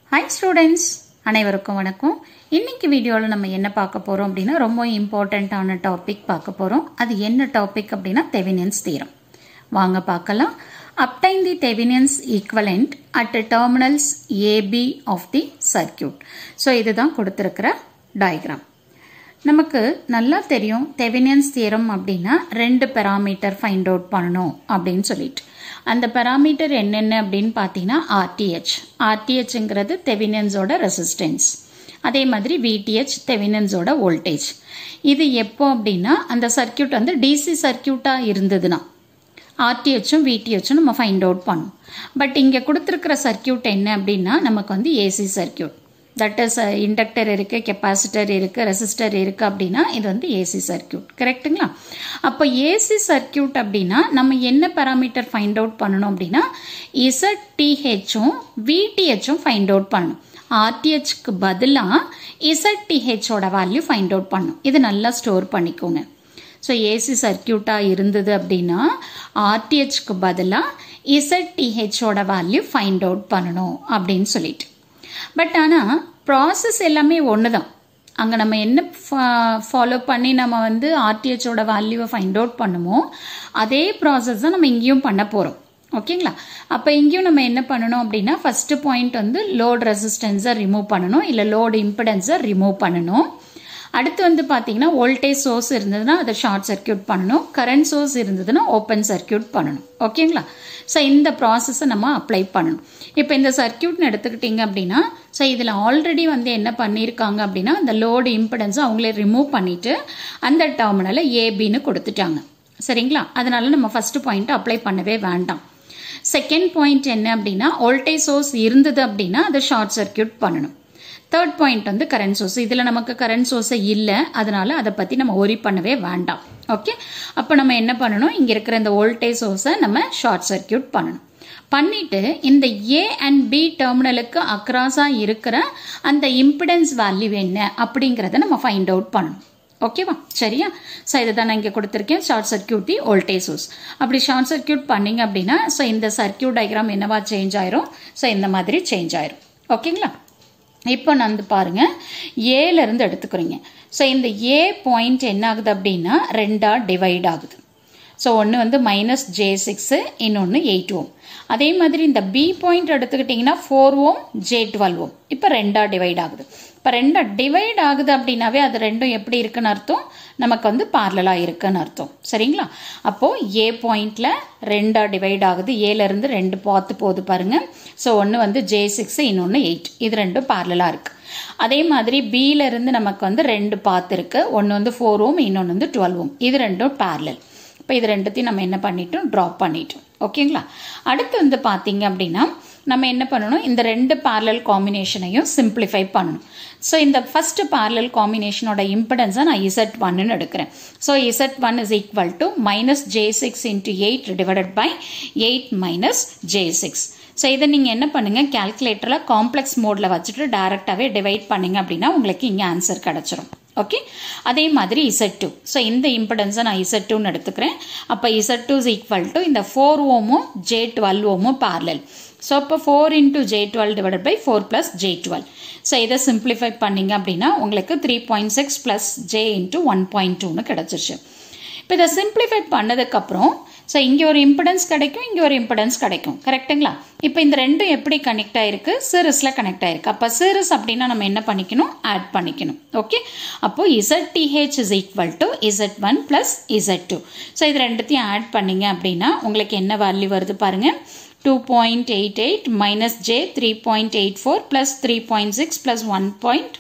hi students அனைவருக்கும் வணக்கம் இன்னைக்கு வீடியோவில் நம்ம என்ன பார்க்க போகிறோம் அப்படின்னா ரொம்ப இம்பார்ட்டண்ட்டான டாபிக் பார்க்க போகிறோம் அது என்ன டாபிக் அப்படின்னா தெவினியன்ஸ் தீரம் வாங்க பார்க்கலாம் obtain the Thevenin's equivalent at terminals AB of the circuit so இதுதான் கொடுத்துருக்கிற டயக்ராம் நமக்கு நல்லா தெரியும் தெவினியன்ஸ் தியரம் அப்படின்னா ரெண்டு பெராமீட்டர் ஃபைண்ட் அவுட் பண்ணணும் அப்படின்னு சொல்லிட்டு அந்த பெராமீட்டர் என்னென்ன அப்படின்னு பார்த்தீங்கன்னா ஆர்டிஹெச் ஆர்டிஹெச்ங்கிறது தெவினியன்ஸோட ரெசிஸ்டன்ஸ் அதே மாதிரி விடிஹெச் தெவினியன்ஸோட வோல்டேஜ் இது எப்போ அப்படின்னா அந்த சர்க்கியூட் வந்து டிசி சர்க்கியூட்டாக இருந்ததுன்னா ஆர்டிஹெச்சும் விடிஹெச்சும் நம்ம ஃபைண்ட் அவுட் பண்ணோம் பட் இங்கே கொடுத்துருக்கிற சர்க்கியூட் என்ன அப்படின்னா நமக்கு வந்து AC circuit that is inductor இருக்குது கெப்பாசிட்டர் இருக்குது ரெசிஸ்டர் இருக்குது அப்படின்னா இது வந்து ஏசி சர்க்கியூட் கரெக்டுங்களா அப்போ ஏசி சர்க்கியூட் அப்படின்னா நம்ம என்ன பேராமீட்டர் ஃபைண்ட் அவுட் பண்ணணும் அப்படின்னா இசட்டிஹெச்சும் விடிஹெச்சும் ஃபைண்ட் அவுட் பண்ணணும் ஆர்டிஹெச்க்கு பதிலாக இசட்டிஹெச்சோட வேல்யூ ஃபைண்ட் அவுட் பண்ணணும் இது நல்லா ஸ்டோர் பண்ணிக்கோங்க ஸோ ஏசி சர்க்கியூட்டாக இருந்தது அப்படின்னா ஆர்டிஹெச்க்கு பதிலாக இசட்டிஹெச்சோட வேல்யூ ஃபைண்ட் அவுட் பண்ணணும் அப்படின்னு சொல்லிட்டு பட் ஆனால் ப்ராசஸ் எல்லாமே ஒன்று தான் அங்கே நம்ம என்ன ஃபாலோ பண்ணி நம்ம வந்து ஆர்டிஹெச்சோட வேல்யூவை ஃபைண்ட் அவுட் பண்ணுமோ அதே ப்ராசஸ் தான் நம்ம இங்கேயும் பண்ண போகிறோம் ஓகேங்களா அப்போ இங்கேயும் நம்ம என்ன பண்ணணும் அப்படின்னா ஃபஸ்ட்டு பாயிண்ட் வந்து லோட் ரெசிஸ்டன்ஸை ரிமூவ் பண்ணணும் இல்லை லோடு இம்பிடன்ஸை ரிமூவ் பண்ணணும் அடுத்து வந்து பார்த்தீங்கன்னா வோல்டேஜ் சோர்ஸ் இருந்ததுன்னா அதை ஷார்ட் சர்க்கியூட் பண்ணணும் கரண்ட் சோர்ஸ் இருந்ததுன்னா ஓப்பன் சர்க்கியூட் பண்ணணும் ஓகேங்களா ஸோ இந்த ப்ராசஸை நம்ம அப்ளை பண்ணணும் இப்போ இந்த சர்க்கியூட்னு எடுத்துக்கிட்டிங்க அப்படின்னா ஸோ இதில் ஆல்ரெடி வந்து என்ன பண்ணியிருக்காங்க அப்படின்னா அந்த லோடு இம்பிடன்ஸை அவங்களே ரிமூவ் பண்ணிவிட்டு அந்த டெர்மினலை ஏபின்னு கொடுத்துட்டாங்க சரிங்களா அதனால நம்ம ஃபஸ்ட்டு பாயிண்ட் அப்ளை பண்ணவே வேண்டாம் செகண்ட் பாயிண்ட் என்ன அப்படின்னா வோல்டேஜ் சோர்ஸ் இருந்தது அப்படின்னா அதை ஷார்ட் சர்க்கியூட் பண்ணணும் தேர்ட் பாயிண்ட் வந்து கரண்ட் சோர்ஸ் இதில் நமக்கு கரண்ட் சோர்ஸே இல்லை அதனால அதை பற்றி நம்ம ஒரி பண்ணவே வேண்டாம் ஓகே அப்போ நம்ம என்ன பண்ணணும் இங்கே இருக்கிற இந்த வோல்டேஜ் சோர்ஸை நம்ம ஷார்ட் சர்க்கியூட் பண்ணணும் பண்ணிட்டு இந்த ஏ அண்ட் பி டெர்மினலுக்கு அக்ராஸாக இருக்கிற அந்த இம்பிடன்ஸ் வேல்யூ என்ன அப்படிங்கிறத நம்ம ஃபைண்ட் அவுட் பண்ணணும் ஓகேவா சரியா ஸோ இதை தான் நான் இங்கே கொடுத்துருக்கேன் short circuit the voltage source அப்படி ஷார்ட் சர்க்கியூட் பண்ணிங்க அப்படின்னா ஸோ இந்த சர்க்கியூட் டயக்ராம் என்னவா சேஞ்ச் ஆயிரும் ஸோ இந்த மாதிரி சேஞ்ச் ஆயிரும் ஓகேங்களா இப்போ நான் வந்து பாருங்க ஏலேருந்து எடுத்துக்கிறீங்க ஸோ இந்த ஏ பாயிண்ட் என்ன ஆகுது அப்படின்னா ரெண்டாக டிவைட் ஆகுது ஸோ ஒன்று வந்து மைனஸ் ஜே சிக்ஸு இன்னொன்று எயிட் ஓம் அதே மாதிரி இந்த பி பாயிண்ட் எடுத்துக்கிட்டிங்கன்னா four ohm J twelve ohm இப்போ ரெண்டாக டிவைட் ஆகுது இப்போ ரெண்டாக டிவைட் ஆகுது அப்படின்னாவே அது ரெண்டும் எப்படி இருக்குன்னு அர்த்தம் நமக்கு வந்து பார்லலாக இருக்குன்னு அர்த்தம் சரிங்களா அப்போது ஏ பாயிண்டில் ரெண்டாக டிவைட் ஆகுது ஏலேருந்து ரெண்டு பார்த்து போகுது பாருங்கள் ஸோ ஒன்று வந்து ஜே சிக்ஸு இன்னொன்று எயிட் இது ரெண்டும் பார்லலாக இருக்குது அதே மாதிரி பியிலேருந்து நமக்கு வந்து ரெண்டு பாத்து இருக்குது ஒன்று வந்து ஃபோர் ஓம் இன்னொன்று வந்து டுவெல் ஓம் இது ரெண்டும் பேரலல் இப்போ இது ரெண்டுத்தையும் நம்ம என்ன பண்ணிட்டோம் ட்ராப் பண்ணிட்டோம் ஓகேங்களா அடுத்து வந்து பார்த்தீங்க அப்படின்னா நம்ம என்ன பண்ணணும் இந்த ரெண்டு பேரலல் காம்பினேஷனையும் சிம்பிளிஃபை பண்ணணும் ஸோ இந்த ஃபர்ஸ்ட் பேரலல் காம்பினேஷனோட இம்பிடன்ஸை நான் இசட் ஒன்னு எடுக்கிறேன் so Z one is equal to minus J six into eight divided by eight minus J six so இதை நீங்கள் என்ன பண்ணுங்கள் கேல்குலேட்டரில் காம்ப்ளெக்ஸ் மோடில் வச்சுட்டு டேரெக்டாகவே டிவைட் பண்ணிங்க அப்படின்னா உங்களுக்கு இங்கே ஆன்சர் கிடச்சிரும் ஓகே அதே மாதிரி இசட் டூ ஸோ இந்த இம்பிடன்ஸை நான் இசட் டூன்னு எடுத்துக்கிறேன் அப்போ Z two is equal to இந்த ஃபோர் ஓமும் ஜே டுவெல் ஓமும் பேரலல் ஸோ அப்போ four into J twelve divided by four plus J twelve so இதை சிம்பிளிஃபை பண்ணிங்க அப்படின்னா உங்களுக்கு three point six plus J into one point டூன்னு கிடச்சிருச்சு இப்போ இதை சிம்பிளிஃபை பண்ணதுக்கப்புறம் ஸோ இங்கே ஒரு இம்பிடன்ஸ் கிடைக்கும் இங்கே ஒரு இம்பிடன்ஸ் கிடைக்கும் கரெக்டுங்களா இப்போ இந்த ரெண்டும் எப்படி கனெக்ட் ஆயிருக்கு சீரிஸில் கனெக்ட் ஆயிருக்கு அப்போ சீரிஸ் அப்படின்னா நம்ம என்ன பண்ணிக்கணும் ஆட் பண்ணிக்கணும் ஓகே அப்போ Z TH is equal to Z one plus Z two so இது ரெண்டுத்தையும் ஆட் பண்ணிங்க அப்படின்னா உங்களுக்கு என்ன வேல்யூ வருது பாருங்கள் two point eight eight minus J three point eight four plus three point six plus one point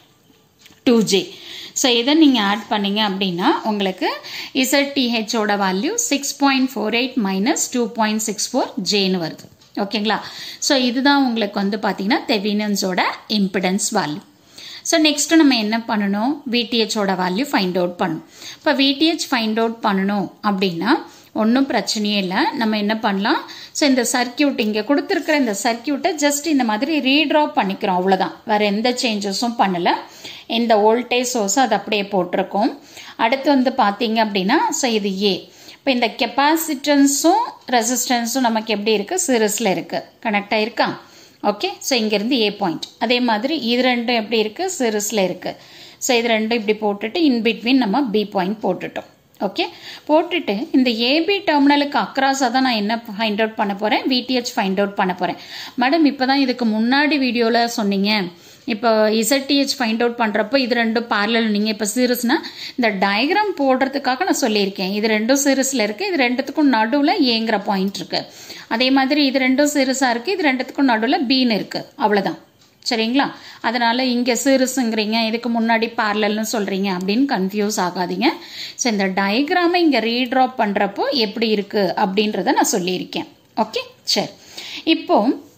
two J so இதை நீங்கள் ஆட் பண்ணீங்க அப்படின்னா உங்களுக்கு இசட்டிஹெச்சோட value six point four eight minus two point six four ஜேன்னு வருது ஓகேங்களா so இதுதான் உங்களுக்கு வந்து பார்த்தீங்கன்னா தெவினன்ஸோட இம்பிடன்ஸ் வேல்யூ ஸோ நெக்ஸ்ட் நம்ம என்ன பண்ணணும் விடிஹெச்சோட வேல்யூ ஃபைண்ட் அவுட் பண்ணணும் இப்போ விடிஹெச் ஃபைண்ட் அவுட் பண்ணணும் அப்படின்னா ஒன்றும் பிரச்சனையே இல்லை நம்ம என்ன பண்ணலாம் ஸோ இந்த சர்க்கியூட் இங்கே கொடுத்துருக்கிற இந்த சர்க்கியூட்டை ஜஸ்ட் இந்த மாதிரி ரீட்ரா பண்ணிக்கிறோம் அவ்வளோதான் வேறு எந்த சேஞ்சஸும் பண்ணலை இந்த வோல்டேஜ் சோர்ஸ் அது அப்படியே போட்டிருக்கோம் அடுத்து வந்து பார்த்தீங்க அப்படின்னா ஸோ இது ஏ இப்போ இந்த கெப்பாசிட்டன்ஸும் ரெசிஸ்டன்ஸும் நமக்கு எப்படி இருக்குது சீரஸில் இருக்குது கனெக்ட் ஆயிருக்கா ஓகே ஸோ இங்கேருந்து ஏ பாயிண்ட் அதே மாதிரி இது ரெண்டும் எப்படி இருக்குது சிறுஸில் இருக்குது ஸோ இது ரெண்டும் இப்படி போட்டுட்டு இன் பிட்வீன் நம்ம பி பாயிண்ட் போட்டுட்டோம் ஓகே போட்டுட்டு இந்த ஏபி டெர்மினலுக்கு அக்ராஸாக தான் நான் என்ன ஃபைண்ட் அவுட் பண்ண போகிறேன் விடிஹெச் ஃபைண்ட் அவுட் பண்ண போகிறேன் மேடம் இப்போ தான் இதுக்கு முன்னாடி வீடியோவில் சொன்னீங்க இப்போ இசட்டிஹெச் ஃபைண்ட் அவுட் பண்ணுறப்போ இது ரெண்டும் parallel நீங்கள் இப்போ சீரியஸ்னா இந்த டயக்ராம் போடுறதுக்காக நான் சொல்லியிருக்கேன் இது ரெண்டும் சீரியஸில் இருக்குது இது ரெண்டுத்துக்கும் நடுவில் ஏங்கிற பாயிண்ட் இருக்குது அதே மாதிரி இது ரெண்டும் சீரியஸாக இருக்குது இது ரெண்டுத்துக்கும் நடுவில் பீன் இருக்குது அவ்வளோதான் சரிங்களா அதனால இங்கே சீரியஸுங்கிறீங்க இதுக்கு முன்னாடி parallelனு சொல்கிறீங்க அப்படின்னு கன்ஃபியூஸ் ஆகாதீங்க ஸோ இந்த டயக்ராமை இங்கே ரீட்ராப் பண்ணுறப்போ எப்படி இருக்குது அப்படின்றத நான் சொல்லியிருக்கேன் ஓகே சரி இப்போ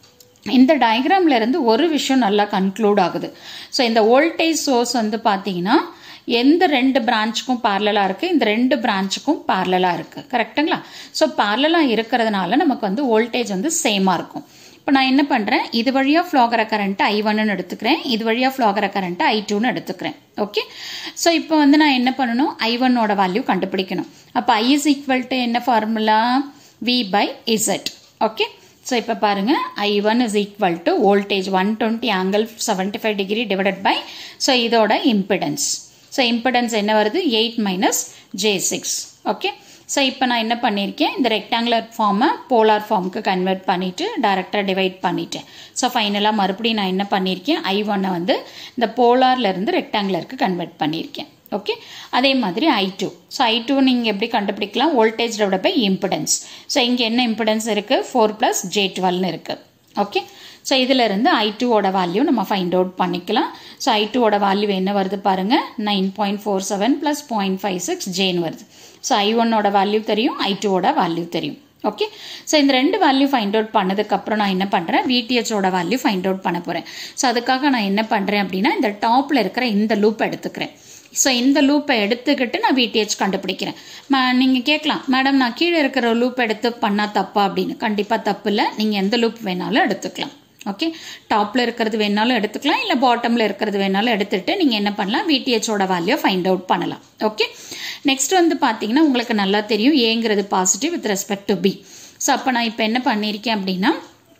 இந்த டயக்ராம்ல இருந்து ஒரு விஷயம் நல்லா கன்க்ளூட் ஆகுது ஸோ இந்த வோல்டேஜ் சோர்ஸ் வந்து பார்த்தீங்கன்னா எந்த ரெண்டு பிரான்ச்சுக்கும் parallel-ஆ இருக்குது இந்த ரெண்டு பிரான்ச்சுக்கும் parallel-ஆ இருக்குது கரெக்டுங்களா ஸோ parallel-ஆ இருக்கிறதுனால நமக்கு வந்து வோல்டேஜ் வந்து சேமாக இருக்கும் இப்போ நான் என்ன பண்ணுறேன் இது வழியாக ஃப்ளாகர கரண்ட்டு ஐ ஒன்னு எடுத்துக்கிறேன் இது வழியாக ஃப்ளாகர கரண்ட்டு ஐ டூன்னு எடுத்துக்கிறேன் ஓகே ஸோ இப்போ வந்து நான் என்ன பண்ணணும் ஐ ஒன்னோட வேல்யூ கண்டுபிடிக்கணும் அப்போ ஐ இஸ் ஈக்குவல் டு என்ன formula V by Z okay so இப்போ பாருங்க I one is equal to voltage one twenty angle seventy five degree divided by so இதோட இம்பிடன்ஸ் ஸோ இம்பிடன்ஸ் என்ன வருது eight minus J six okay so இப்போ நான் என்ன பண்ணியிருக்கேன் இந்த ரெக்டாங்குலர் ஃபார்மை போலார் ஃபார்முக்கு கன்வெர்ட் பண்ணிவிட்டு டேரெக்டாக டிவைட் பண்ணிட்டேன் ஸோ ஃபைனலாக மறுபடியும் நான் என்ன பண்ணியிருக்கேன் ஐ ஒன்னை வந்து இந்த போலார்லேருந்து ரெக்டாங்குலருக்கு கன்வெர்ட் பண்ணியிருக்கேன் ஓகே அதே மாதிரி I two so I two நீங்கள் எப்படி கண்டுபிடிக்கலாம் வோல்டேஜ் டெவலப் பை இம்பிடன்ஸ் ஸோ இங்கே என்ன இம்பிடன்ஸ் இருக்குது ஃபோர் ப்ளஸ் ஜே டுவெல்னு இருக்குது ஓகே ஸோ இதில் இருந்து ஐ டூவோட வேல்யூ நம்ம ஃபைண்ட் அவுட் பண்ணிக்கலாம் ஸோ ஐ டூவோட வேல்யூ என்ன வருது பாருங்க nine point four seven plus point five six ஜேன்னு வருது ஸோ ஐ ஒன்னோட வேல்யூ தெரியும் ஐ டூவோட வேல்யூ தெரியும் ஓகே ஸோ இந்த ரெண்டு வேல்யூ ஃபைண்ட் அவுட் பண்ணதுக்கப்புறம் நான் என்ன பண்ணுறேன் விடிஹெச்சோட வேல்யூ ஃபைண்ட் அவுட் பண்ண போகிறேன் ஸோ அதுக்காக நான் என்ன பண்ணுறேன் அப்படின்னா இந்த டாப்பில் இருக்கிற இந்த லூப் எடுத்துக்கிறேன் ஸோ இந்த லூப்பை எடுத்துக்கிட்டு நான் விடிஹெச் கண்டுபிடிக்கிறேன் நீங்கள் கேட்கலாம் மேடம் நான் கீழே இருக்கிற லூப் எடுத்து பண்ணால் தப்பா அப்படின்னு கண்டிப்பாக தப்பு இல்லை நீங்கள் எந்த லூப் வேணாலும் எடுத்துக்கலாம் ஓகே டாப்பில் இருக்கிறது வேணாலும் எடுத்துக்கலாம் இல்லை பாட்டமில் இருக்கிறது வேணாலும் எடுத்துட்டு நீங்கள் என்ன பண்ணலாம் விடிஹெச்சோட வேல்யூ ஃபைண்ட் அவுட் பண்ணலாம் ஓகே நெக்ஸ்ட் வந்து பார்த்தீங்கன்னா உங்களுக்கு நல்லா தெரியும் ஏங்கிறது positive with respect to B so அப்போ நான் இப்போ என்ன பண்ணியிருக்கேன் அப்படின்னா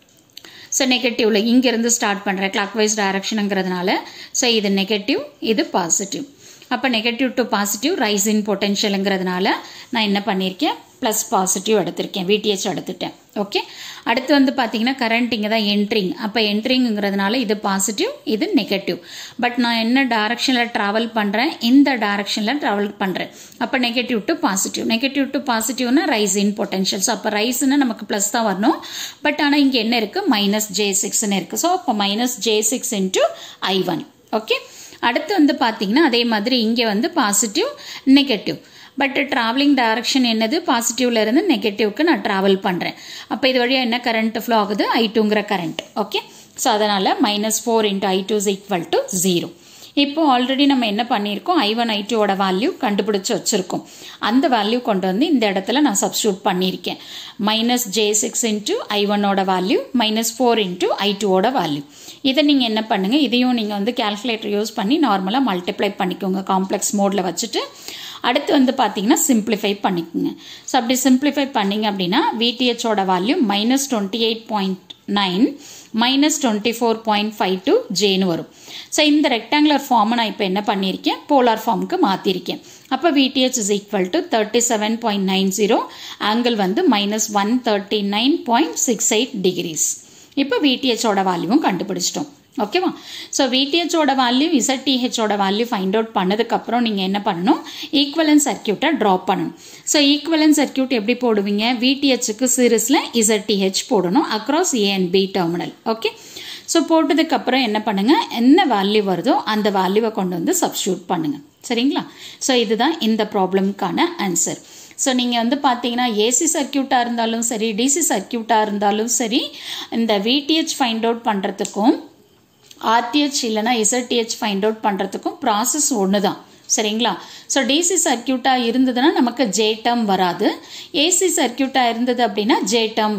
ஸோ நெகட்டிவ்ல இங்கேருந்து ஸ்டார்ட் பண்ணுறேன் கிளாக் வைஸ் டைரக்ஷனுங்கிறதுனால ஸோ இது நெகட்டிவ் இது பாசிட்டிவ் அப்போ negative to positive rise in பொட்டென்ஷியலுங்கிறதுனால நான் என்ன பண்ணியிருக்கேன் ப்ளஸ் பாசிட்டிவ் எடுத்திருக்கேன் விடிஹெச் எடுத்துட்டேன் ஓகே அடுத்து வந்து பார்த்தீங்கன்னா கரண்ட் இங்கே தான் என்ட்ரிங் அப்போ என்ட்ரிங்கிறதுனால இது பாசிட்டிவ் இது நெகட்டிவ் பட் நான் என்ன டைரக்ஷனில் ட்ராவல் பண்ணுறேன் இந்த டைரக்ஷனில் ட்ராவல் பண்ணுறேன் அப்போ negative to positive negative to பாசிட்டிவ்னா ரைஸ் இன் பொட்டென்ஷியல் ஸோ அப்போ ரைஸ்னா நமக்கு ப்ளஸ் தான் வரணும் பட் ஆனால் இங்கே என்ன இருக்குது மைனஸ் ஜே சிக்ஸ்னு இருக்குது ஸோ அப்போ minus J six into I one okay அடுத்து வந்து பார்த்தீங்கன்னா அதே மாதிரி இங்கே வந்து positive negative but travelling direction என்னது பாசிட்டிவ்ல இருந்து நெகட்டிவ்க்கு நான் ட்ராவல் பண்ணுறேன் அப்போ இது வழியாக என்ன கரண்ட் ஃப்ளோ ஆகுது ஐ டூங்கிற கரண்ட் ஓகே ஸோ அதனால் minus four into I two is equal to zero இப்போ ஆல்ரெடி நம்ம என்ன பண்ணியிருக்கோம் ஐ ஒன் ஐ டூவோட வேல்யூ கண்டுபிடிச்சு வச்சுருக்கோம் அந்த வேல்யூ கொண்டு வந்து இந்த இடத்துல நான் சப்ஸ்டியூட் பண்ணியிருக்கேன் minus J six into I ஒன்னோட value minus four into I டூவோட வேல்யூ இதை நீங்கள் என்ன பண்ணுங்கள் இதையும் நீங்கள் வந்து கேல்குலேட்டர் யூஸ் பண்ணி நார்மலாக மல்டிப்ளை பண்ணிக்கோங்க காம்ப்ளெக்ஸ் மோடில் வச்சுட்டு அடுத்து வந்து பார்த்தீங்கன்னா சிம்பிளிஃபை பண்ணிக்கோங்க ஸோ அப்படி சிம்பிளிஃபை பண்ணிங்க அப்படின்னா விடிஹெச்சோட value minus twenty eight point nine minus twenty four point five two ஜேன்னு வரும் ஸோ இந்த ரெக்டாங்குலர் ஃபார்மை நான் இப்போ என்ன பண்ணியிருக்கேன் போலார் ஃபார்முக்கு மாற்றிருக்கேன் அப்போ V TH is equal to thirty seven point nine zero angle வந்து minus one thirty nine point six eight degrees இப்போ விடிஹெச்சோட வேல்யூவும் கண்டுபிடிச்சிட்டோம் ஓகேவா ஸோ விடிஹெச்சோட வேல்யூ இசட்டிஹெச்சோட வேல்யூ ஃபைண்ட் அவுட் பண்ணதுக்கப்புறம் நீங்கள் என்ன பண்ணணும் ஈக்குவலன் சர்க்கியூட்டை ட்ராப் பண்ணணும் ஸோ ஈக்குவலன் சர்க்கியூட் எப்படி போடுவீங்க விடிஹெச்சுக்கு சீரீஸில் இசட்டிஹெச் போடணும் across A and B terminal okay so போட்டதுக்கப்புறம் என்ன பண்ணுங்கள் என்ன வேல்யூ வருதோ அந்த வேல்யூவை கொண்டு வந்து சப்ஸ்டியூட் பண்ணுங்கள் சரிங்களா ஸோ இதுதான் இந்த ப்ராப்ளம்க்கான ஆன்சர் ஸோ நீங்கள் வந்து பார்த்தீங்கன்னா ஏசி சர்க்கியூட்டாக இருந்தாலும் சரி டிசி சர்க்கியூட்டாக இருந்தாலும் சரி இந்த விடிஹெச் ஃபைண்ட் அவுட் பண்ணுறதுக்கும் ஆர்டிஹெச் இல்லைனா இசட்டிஹெச் ஃபைண்ட் அவுட் பண்ணுறதுக்கும் ப்ராசஸ் ஒன்று தான் சரிங்களா ஸோ டிசி சர்க்கியூட்டாக இருந்ததுன்னா நமக்கு ஜே டேர்ம் வராது ஏசி சர்க்கியூட்டாக இருந்தது அப்படின்னா ஜே டேர்ம் வரும்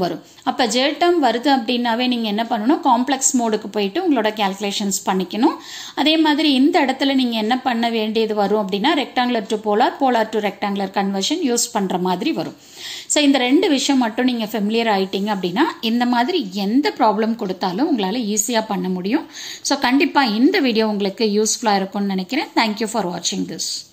அப்போ ஜே டேர்ம் வருது அப்படின்னாவே நீங்கள் என்ன பண்ணணும் காம்ப்ளெக்ஸ் மோடுக்கு போயிட்டு உங்களோட கேல்குலேஷன்ஸ் பண்ணிக்கணும் அதே மாதிரி இந்த இடத்துல நீங்கள் என்ன பண்ண வேண்டியது வரும் அப்படின்னா rectangular to polar polar to rectangular conversion use பண்ணுற மாதிரி வரும் ஸோ இந்த ரெண்டு விஷயம் மட்டும் நீங்கள் ஃபெமிலியர் ஆயிட்டீங்க அப்படின்னா இந்த மாதிரி எந்த ப்ராப்ளம் கொடுத்தாலும் உங்களால் ஈஸியாக பண்ண முடியும் ஸோ கண்டிப்பாக இந்த வீடியோ உங்களுக்கு யூஸ்ஃபுல்லாக இருக்கும்னு நினைக்கிறேன் தேங்க்யூ ஃபார் வாட்சிங் திஸ்